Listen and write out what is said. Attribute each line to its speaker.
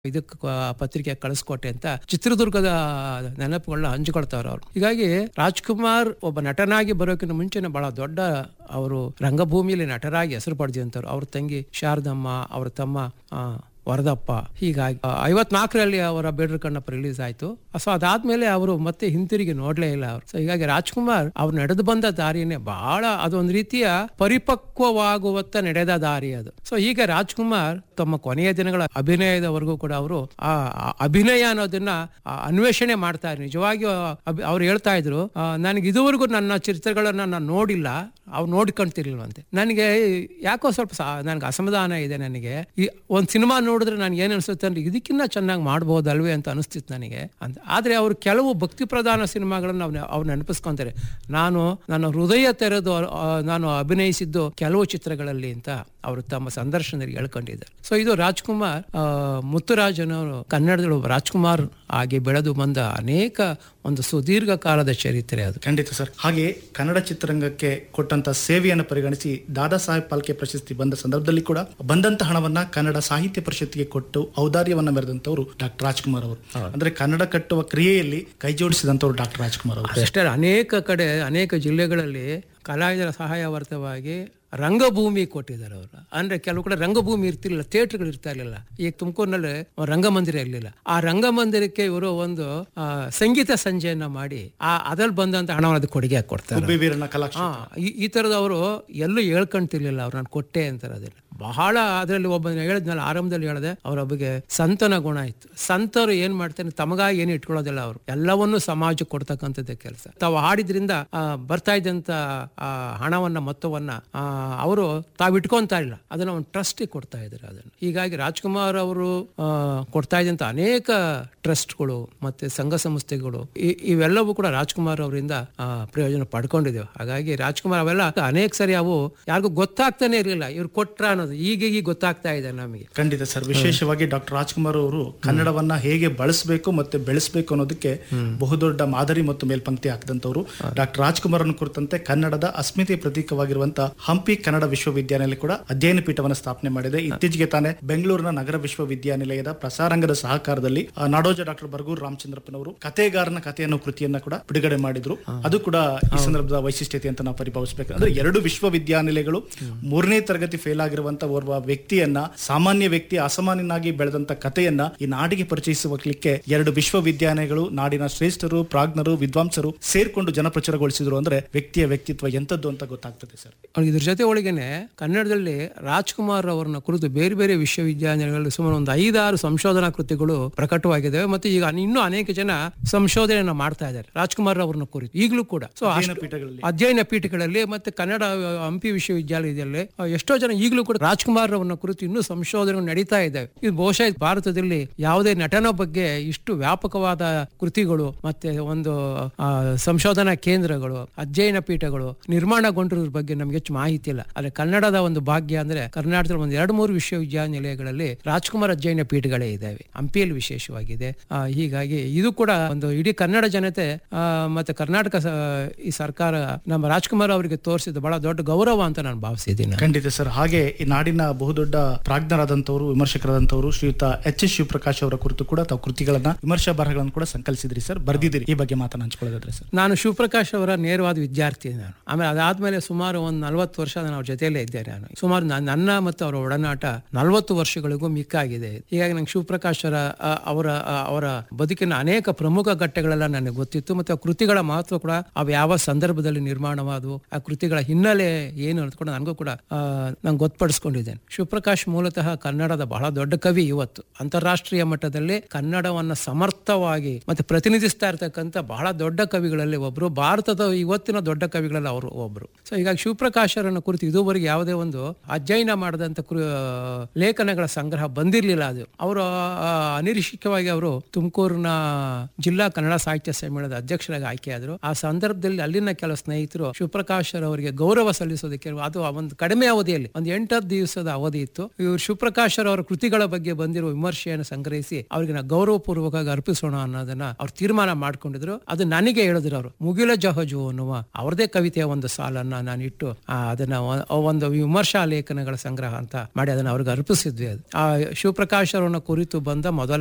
Speaker 1: ಇದಕ್ಕೆ ಪತ್ರಿಕೆ ಕಳಿಸ್ಕೊಟ್ಟೆ ಅಂತ ಚಿತ್ರದುರ್ಗದ ನೆನಪುಗಳನ್ನ ಹಂಚಿಕೊಳ್ತಾವ್ರು ಅವ್ರು ಹೀಗಾಗಿ ರಾಜ್ಕುಮಾರ್ ಒಬ್ಬ ನಟನಾಗಿ ಬರೋಕ್ಕಿಂತ ಮುಂಚೆನೆ ಬಹಳ ದೊಡ್ಡ ಅವರು ರಂಗಭೂಮಿಯಲ್ಲಿ ನಟರಾಗಿ ಹೆಸರು ಪಡೆದಂತವ್ರು ಅವ್ರ ತಂಗಿ ಶಾರದಮ್ಮ ಅವ್ರ ತಮ್ಮ ಆ, ವರದಪ್ಪ ಹೀಗಾಗಿ ಐವತ್ನಾಲ್ಕರಲ್ಲಿ ಅವರ ಬೇಡ್ರ ಕಣ್ಣಪ್ಪ ರಿಲೀಸ್ ಆಯ್ತು ಸೊ ಅದಾದ್ಮೇಲೆ ಅವರು ಮತ್ತೆ ಹಿಂತಿರುಗಿ ನೋಡ್ಲೇ ಇಲ್ಲ ಅವರು ಸೊ ಹೀಗಾಗಿ ರಾಜ್ಕುಮಾರ್ ಅವ್ರು ನಡೆದು ಬಂದ ದಾರಿನೇ ಬಹಳ ಅದೊಂದು ರೀತಿಯ ಪರಿಪಕ್ವವಾಗುವತ್ತ ನಡೆದ ದಾರಿ ಅದು ಸೊ ಈಗ ರಾಜ್ಕುಮಾರ್ ತಮ್ಮ ಕೊನೆಯ ದಿನಗಳ ಅಭಿನಯದವರೆಗೂ ಕೂಡ ಅವರು ಆ ಆ ಅಭಿನಯ ಅನ್ನೋದನ್ನ ಆ ಅನ್ವೇಷಣೆ ಮಾಡ್ತಾರೆ ನಿಜವಾಗಿಯೂ ಅಭಿ- ಅವ್ರು ಹೇಳ್ತಾ ಇದ್ರು ಆ, ನನಗೆ ಇದುವರೆಗೂ ನನ್ನ ಚಿತ್ರಗಳನ್ನ ನಾನು ನೋಡಿಲ್ಲ ಅವ್ರು ನೋಡ್ಕೊಂತಿರ್ಲಿಲ್ವಂತೆ ನನಗೆ ಯಾಕೋ ಸ್ವಲ್ಪ ನನಗೆ ಅಸಮಾಧಾನ ಇದೆ ನನಗೆ ಈ ಒಂದು ಸಿನಿಮಾ ನೋಡಿದ್ರೆ ನನಗೆ ಏನು ಅನಿಸುತ್ತೆ ಅಂದ್ರೆ ಇದಕ್ಕಿಂತ ಚೆನ್ನಾಗಿ ಮಾಡ್ಬೋದಲ್ವೇ ಅಂತ ಅನಿಸ್ತಿತ್ತು ನನಗೆ ಅಂತ ಆದರೆ ಅವರು ಕೆಲವು ಭಕ್ತಿ ಪ್ರಧಾನ ಸಿನಿಮಾಗಳನ್ನ ಅವ್ನ ಅವ್ರು ನೆನಪಿಸ್ಕೊಂತಾರೆ ನಾನು ನನ್ನ ಹೃದಯ ತೆರೆದು ಆ, ನಾನು ಅಭಿನಯಿಸಿದ್ದು ಕೆಲವು ಚಿತ್ರಗಳಲ್ಲಿ ಅಂತ ಅವರು ತಮ್ಮ ಸಂದರ್ಶನದಲ್ಲಿ ಹೇಳ್ಕೊಂಡಿದ್ದಾರೆ ಸೊ ಇದು ರಾಜ್ಕುಮಾರ್ ಆ, ಮುತ್ತುರಾಜನವರು ಕನ್ನಡದಲ್ಲಿ ಒಬ್ಬ ರಾಜ್ಕುಮಾರ್ ಆಗಿ ಬೆಳೆದು ಬಂದ ಅನೇಕ ಒಂದು ಸುದೀರ್ಘ ಕಾಲದ ಚರಿತ್ರೆ ಅದು
Speaker 2: ಖಂಡಿತ ಸರ್ ಹಾಗೆ ಕನ್ನಡ ಚಿತ್ರರಂಗಕ್ಕೆ ಕೊಟ್ಟಂತ ಸೇವೆಯನ್ನು ಪರಿಗಣಿಸಿ ದಾದಾ ಸಾಹೇಬ್ ಪಾಲ್ಕೆ ಪ್ರಶಸ್ತಿ ಬಂದ ಸಂದರ್ಭದಲ್ಲಿ ಕೂಡ ಬಂದಂತ ಹಣವನ್ನ ಕನ್ನಡ ಸಾಹಿತ್ಯ ಪರಿಷತ್ತಿಗೆ ಕೊಟ್ಟು ಔದಾರ್ಯವನ್ನ ಮೆರೆದಂತವರು ಡಾಕ್ಟರ್ ರಾಜ್ಕುಮಾರ್ ಅವರು ಅಂದ್ರೆ ಕನ್ನಡ ಕಟ್ಟುವ ಕ್ರಿಯೆಯಲ್ಲಿ ಕೈ ಜೋಡಿಸಿದಂತವರು ಡಾಕ್ಟರ್ ರಾಜ್ಕುಮಾರ್ ಅವರು
Speaker 1: ಅಷ್ಟೇ ಅನೇಕ ಕಡೆ ಅನೇಕ ಜಿಲ್ಲೆಗಳಲ್ಲಿ ಕಲಾವಿದರ ಸಹಾಯಾರ್ಥವಾಗಿ ರಂಗಭೂಮಿ ಕೊಟ್ಟಿದ್ದಾರೆ ಅವರು ಅಂದ್ರೆ ಕೆಲವು ಕಡೆ ರಂಗಭೂಮಿ ಇರ್ತಿರ್ಲಿಲ್ಲ ಥಿಯೇಟರ್ಗಳು ಇರ್ತಾ ಇರಲಿಲ್ಲ ಈಗ ತುಮಕೂರಿನಲ್ಲಿ ರಂಗಮಂದಿರ ಇರಲಿಲ್ಲ ಆ ರಂಗಮಂದಿರಕ್ಕೆ ಇವರು ಒಂದು ಆ, ಸಂಗೀತ ಸಂಜೆಯನ್ನ ಮಾಡಿ ಆ ಅದ್ರಲ್ಲಿ ಬಂದಂತ ಹಣವನ್ನು ಅದಕ್ಕೆ ಕೊಡುಗೆ ಕೊಡ್ತಾರೆ
Speaker 2: ಗುಬ್ಬಿ ವೀರನ ಕಲಾಕ್ಷ
Speaker 1: ಹಾ ಈ- ಈ ತರದವರು ಎಲ್ಲೂ ಹೇಳ್ಕೊಂತಿರ್ಲಿಲ್ಲ ಅವ್ರು ನಾನು ಕೊಟ್ಟೆ ಅಂತಾರೆ ಅದನ್ನ ಬಹಳ ಅದರಲ್ಲಿ ಒಬ್ಬ ಹೇಳಿದ್ನಲ್ಲ ಆರಂಭದಲ್ಲಿ ಹೇಳಿದೆ ಅವ್ರ ಒಬ್ಬಗೆ ಸಂತನ ಗುಣ ಇತ್ತು ಸಂತರು ಏನ್ ಮಾಡ್ತಾರೆ ತಮಗಾಗಿ ಏನು ಇಟ್ಕೊಳ್ಳೋದಿಲ್ಲ ಅವರು ಎಲ್ಲವನ್ನೂ ಸಮಾಜಕ್ಕೆ ಕೊಡ್ತಕ್ಕಂಥದ್ದೇ ಕೆಲಸ ತಾವು ಹಾಡಿದ್ರಿಂದ ಆ, ಬರ್ತಾ ಇದ್ದಂತ ಆ, ಹಣವನ್ನ ಮೊತ್ತವನ್ನ ಅವರು ತಾವು ಇಟ್ಕೊಂತಾ ಇಲ್ಲ ಅದನ್ನ ಒಂದು ಟ್ರಸ್ಟಿಗೆ ಕೊಡ್ತಾ ಇದ್ದಾರೆ ಅದನ್ನು ಹೀಗಾಗಿ ರಾಜ್ಕುಮಾರ್ ಅವರು ಆ, ಕೊಡ್ತಾ ಇದ್ದಂತ ಅನೇಕ ಟ್ರಸ್ಟ್ಗಳು ಮತ್ತೆ ಸಂಘ ಸಂಸ್ಥೆಗಳು ಇ- ಇವೆಲ್ಲವೂ ಕೂಡ ರಾಜ್ಕುಮಾರ್ ಅವರಿಂದ ಆ, ಪ್ರಯೋಜನ ಪಡ್ಕೊಂಡಿದ್ದೇವೆ ಹಾಗಾಗಿ ರಾಜ್ಕುಮಾರ್ ಅವೆಲ್ಲ ಅನೇಕ ಸರಿ ಅವು ಯಾರಿಗೂ ಗೊತ್ತಾಗ್ತಾನೆ ಇರಲಿಲ್ಲ ಇವ್ರು ಕೊಟ್ರ ಅನ್ನೋದು ಈಗ ಈಗ ಗೊತ್ತಾಗ್ತಾ ಇದೆ ನಮಗೆ
Speaker 2: ಖಂಡಿತ ಸರ್ ವಿಶೇಷವಾಗಿ ಡಾಕ್ಟರ್ ರಾಜ್ಕುಮಾರ್ ಅವರು ಕನ್ನಡವನ್ನ ಹೇಗೆ ಬಳಸಬೇಕು ಮತ್ತೆ ಬೆಳೆಸಬೇಕು ಅನ್ನೋದಕ್ಕೆ ಬಹುದೊಡ್ಡ ಮಾದರಿ ಮತ್ತು ಮೇಲ್ಪಂಕ್ತಿ ಹಾಕಿದಂತವರು ಡಾಕ್ಟರ್ ರಾಜ್ಕುಮಾರ್ ಅನ್ನು ಕುರಿತಂತೆ ಕನ್ನಡದ ಅಸ್ಮಿತೆಯ ಪ್ರತೀಕವಾಗಿರುವಂತಹ ಹಂಪಿ ಕನ್ನಡ ವಿಶ್ವವಿದ್ಯಾನಿಲಯ ಕೂಡ ಅಧ್ಯಯನ ಪೀಠವನ್ನು ಸ್ಥಾಪನೆ ಮಾಡಿದೆ ಇತ್ತೀಚೆಗೆ ತಾನೇ ಬೆಂಗಳೂರಿನ ನಗರ ವಿಶ್ವವಿದ್ಯಾನಿಲಯದ ಪ್ರಸಾರಾಂಗದ ಸಹಕಾರದಲ್ಲಿ ಆ, ನಾಡೋಜ ಡಾಕ್ಟರ್ ಬರ್ಗೂರ್ ರಾಮಚಂದ್ರಪ್ಪನವರು ಕಥೆಗಾರನ ಕಥೆಯನ್ನು ಕೃತಿಯನ್ನ ಕೂಡ ಬಿಡುಗಡೆ ಮಾಡಿದ್ರು ಅದು ಕೂಡ ಈ ಸಂದರ್ಭದ ವೈಶಿಷ್ಟ್ಯತೆ ಅಂತ ನಾವು ಪರಿಭಾವಿಸಬೇಕು ಅಂದ್ರೆ ಎರಡು ವಿಶ್ವವಿದ್ಯಾನಿಲಯಗಳು ಮೂರನೇ ತರಗತಿ ಫೇಲ್ ಆಗಿರುವಂತ ಓರ್ವ ವ್ಯಕ್ತಿಯನ್ನ ಸಾಮಾನ್ಯ ವ್ಯಕ್ತಿ ಅಸಾಮಾನ್ಯನಾಗಿ ಬೆಳೆದಂತ ಕಥೆಯನ್ನ ಈ ನಾಡಿಗೆ ಪರಿಚಯಿಸುವಕ್ಕೆ ಎರಡು ವಿಶ್ವವಿದ್ಯಾಲಯಗಳು ನಾಡಿನ ಶ್ರೇಷ್ಠರು ಪ್ರಾಜ್ಞರು ವಿದ್ವಾಂಸರು ಸೇರ್ಕೊಂಡು ಜನಪ್ರಚಾರಗೊಳಿಸಿದ್ರು ಅಂದ್ರೆ ವ್ಯಕ್ತಿಯ ವ್ಯಕ್ತಿತ್ವ ಎಂತದ್ದು ಅಂತ ಗೊತ್ತಾಗ್ತದೆ ಸರ್
Speaker 1: ಅವ್ರಿಗೆ ಇದ್ರ ಜೊತೆ ಒಳಗೇನೆ ಕನ್ನಡದಲ್ಲಿ ರಾಜ್ಕುಮಾರ್ ಅವರನ್ನ ಕುರಿತು ಬೇರೆ ಬೇರೆ ವಿಶ್ವವಿದ್ಯಾಲಯಗಳಲ್ಲಿ ಸುಮಾರು ಒಂದು ಐದಾರು ಸಂಶೋಧನಾ ಕೃತಿಗಳು ಪ್ರಕಟವಾಗಿದ್ದಾವೆ ಮತ್ತೆ ಈಗ ಇನ್ನೂ ಅನೇಕ ಜನ ಸಂಶೋಧನೆಯನ್ನ ಮಾಡ್ತಾ ಇದ್ದಾರೆ ರಾಜ್ಕುಮಾರ್ ಅವರನ್ನ ಕುರಿತು ಈಗಲೂ ಕೂಡ ಸೊ
Speaker 2: ಅಧ್ಯಯನ ಪೀಠಗಳಲ್ಲಿ
Speaker 1: ಅಧ್ಯಯನ ಪೀಠಗಳಲ್ಲಿ ಮತ್ತೆ ಕನ್ನಡ ಆ, ಹಂಪಿ ವಿಶ್ವವಿದ್ಯಾಲಯದಲ್ಲಿ ಆ, ಎಷ್ಟೋ ಜನ ಈಗಲೂ ಕೂಡ ರಾಜ್ಕುಮಾರ್ ಅವರನ್ನ ಕುರಿತು ಇನ್ನೂ ಸಂಶೋಧನೆಗಳು ನಡೀತಾ ಇದ್ದಾವೆ ಇದು ಬಹುಶಃ ಭಾರತದಲ್ಲಿ ಯಾವುದೇ ನಟನ ಬಗ್ಗೆ ಇಷ್ಟು ವ್ಯಾಪಕವಾದ ಕೃತಿಗಳು ಮತ್ತೆ ಒಂದು ಆ, ಸಂಶೋಧನಾ ಕೇಂದ್ರಗಳು ಅಧ್ಯಯನ ಪೀಠಗಳು ನಿರ್ಮಾಣಗೊಂಡಿರೋದ್ರ ಬಗ್ಗೆ ನಮ್ಗೆ ಹೆಚ್ಚು ಮಾಹಿತಿ ಇಲ್ಲ ಆದ್ರೆ ಕನ್ನಡದ ಒಂದು ಭಾಗ್ಯ ಅಂದ್ರೆ ಕರ್ನಾಟಕದ ಒಂದು ಎರಡು ಮೂರು ವಿಶ್ವವಿದ್ಯಾನಿಲಯಗಳಲ್ಲಿ ರಾಜ್ಕುಮಾರ್ ಅಧ್ಯಯನ ಪೀಠಗಳೇ ಇದ್ದಾವೆ ಹಂಪಿಯಲ್ಲಿ ವಿಶೇಷವಾಗಿದೆ ಆ, ಹೀಗಾಗಿ ಇದು ಕೂಡ ಒಂದು ಇಡೀ ಕನ್ನಡ ಜನತೆ ಆ, ಮತ್ತೆ ಕರ್ನಾಟಕ ಸ- ಈ ಸರ್ಕಾರ ನಮ್ಮ ರಾಜ್ಕುಮಾರ್ ಅವರಿಗೆ ತೋರಿಸಿದ ಬಹಳ ದೊಡ್ಡ ಗೌರವ ಅಂತ ನಾನು ಭಾವಿಸಿದ್ದೀನಿ
Speaker 2: ಖಂಡಿತ ಸರ್ ಹಾಗೆ ಈ ನಾಡಿನ ಬಹುದೊಡ್ಡ ಪ್ರಾಜ್ಞರಾದಂತವರು ವಿಮರ್ಶಕರಾದಂತವರು ಶ್ರೀಯುತ ಎಚ್ ಎಸ್ ಶಿವಪ್ರಕಾಶ್ ಅವರ ಕುರಿತು ಕೂಡ ತಾವು ಕೃತಿಗಳನ್ನ ವಿಮರ್ಶಾ ಬರಹಗಳನ್ನು ಕೂಡ ಸಂಕಲಿಸಿದ್ರಿ ಸರ್ ಬರ್ದಿದ್ದೀರಿ ಈ ಬಗ್ಗೆ ಮಾತನ್ನ ಹಂಚ್ಕೊಳ್ಳೋದಾದ್ರೆ ಸರ್
Speaker 1: ನಾನು ಶಿವಪ್ರಕಾಶ್ ಅವರ ನೇರವಾದ ವಿದ್ಯಾರ್ಥಿ ನಾನು ಆಮೇಲೆ ಅದಾದ್ಮೇಲೆ ಸುಮಾರು ಒಂದು ನಲವತ್ತು ವರ್ಷ ನಾನು ಅವ್ರ ಜೊತೆಯಲ್ಲೇ ಇದ್ದೆ ನಾನು ಸುಮಾರು ನ- ನನ್ನ ಮತ್ತು ಅವರ ಒಡನಾಟ ನಲವತ್ತು ವರ್ಷಗಳಿಗೂ ಮಿಕ್ಕಾಗಿದೆ ಹೀಗಾಗಿ ನಂಗೆ ಶಿವಪ್ರಕಾಶ್ ಅವರ ಆ, ಅವರ ಆ, ಅವರ ಬದುಕಿನ ಅನೇಕ ಪ್ರಮುಖ ಘಟ್ಟಗಳೆಲ್ಲ ನನಗೆ ಗೊತ್ತಿತ್ತು ಮತ್ತು ಆ ಕೃತಿಗಳ ಮಹತ್ವ ಕೂಡ ಅವು ಯಾವ ಸಂದರ್ಭದಲ್ಲಿ ನಿರ್ಮಾಣವಾದವು ಆ ಕೃತಿಗಳ ಹಿನ್ನೆಲೆ ಏನು ಅಂತ ಕೂಡ ನನಗೂ ಕೂಡ ನಂಗೆ ಗೊತ್ತುಪಡಿಸ್ಕೊಂಡಿದ್ದೇನೆ ಶಿವಪ್ರಕಾಶ್ ಮೂಲತಃ ಕನ್ನಡದ ಬಹಳ ದೊಡ್ಡ ಕವಿ ಇವತ್ತು ಅಂತಾರಾಷ್ಟ್ರೀಯ ಮಟ್ಟದಲ್ಲಿ ಕನ್ನಡವನ್ನ ಸಮರ್ಥವಾಗಿ ಮತ್ತೆ ಪ್ರತಿನಿಧಿಸ್ತಾ ಇರ್ತಕ್ಕಂಥ ಬಹಳ ದೊಡ್ಡ ಕವಿಗಳಲ್ಲಿ ಒಬ್ರು ಭಾರತದ ಇವತ್ತಿನ ದೊಡ್ಡ ಕವಿಗಳಲ್ಲಿ ಅವರು ಒಬ್ರು ಸೊ ಹೀಗಾಗಿ ಶಿವಪ್ರಕಾಶರನ್ನ ಕುರಿತು ಇದುವರೆಗೆ ಯಾವುದೇ ಒಂದು ಅಧ್ಯಯನ ಮಾಡದಂತ ಕೃ- ಲೇಖನಗಳ ಸಂಗ್ರಹ ಬಂದಿರಲಿಲ್ಲ ಅದು ಅವರು ಅನಿರೀಕ್ಷಿತವಾಗಿ ಅವರು ತುಮಕೂರಿನ ಜಿಲ್ಲಾ ಕನ್ನಡ ಸಾಹಿತ್ಯ ಸಮ್ಮೇಳನದ ಅಧ್ಯಕ್ಷರಾಗಿ ಆಯ್ಕೆಯಾದರು ಆ ಸಂದರ್ಭದಲ್ಲಿ ಅಲ್ಲಿನ ಕೆಲ ಸ್ನೇಹಿತರು ಶಿವಪ್ರಕಾಶ್ ಅವರಿಗೆ ಗೌರವ ಸಲ್ಲಿಸೋದಕ್ಕೆ ಅದು ಆ ಒಂದು ಕಡಿಮೆ ಅವಧಿಯಲ್ಲಿ ಒಂದು ಎಂಟತ್ತು ದಿವಸದ ಅವಧಿ ಇತ್ತು ಇವರು ಶಿವಪ್ರಕಾಶ್ ಅವರ ಕೃತಿಗಳ ಬಗ್ಗೆ ಬಂದಿರುವ ವಿಮರ್ಶೆಯನ್ನು ಸಂಗ್ರಹಿಸಿ ಅವ್ರಿಗೆ ನಾವು ಗೌರವಪೂರ್ವಕವಾಗಿ ಅರ್ಪಿಸೋಣ ಅನ್ನೋದನ್ನ ಅವ್ರು ತೀರ್ಮಾನ ಮಾಡ್ಕೊಂಡಿದ್ರು ಅದು ನನಗೆ ಹೇಳಿದ್ರು ಅವರು ಮುಗಿಲ ಜಹಜು ಅನ್ನುವ ಅವ್ರದೇ ಕವಿತೆಯ ಒಂದು ಸಾಲನ್ನ ನಾನು ಇಟ್ಟು ಆ, ಅದನ್ನ ಒ- ಒಂದು ವಿಮರ್ಶಾ ಲೇಖನಗಳ ಸಂಗ್ರಹ ಅಂತ ಮಾಡಿ ಅದನ್ನ ಅವ್ರಿಗೆ ಅರ್ಪಿಸಿದ್ವಿ ಅದು ಆ ಶಿವಪ್ರಕಾಶ್ ಅವರನ್ನ ಕುರಿತು ಬಂದ ಮೊದಲ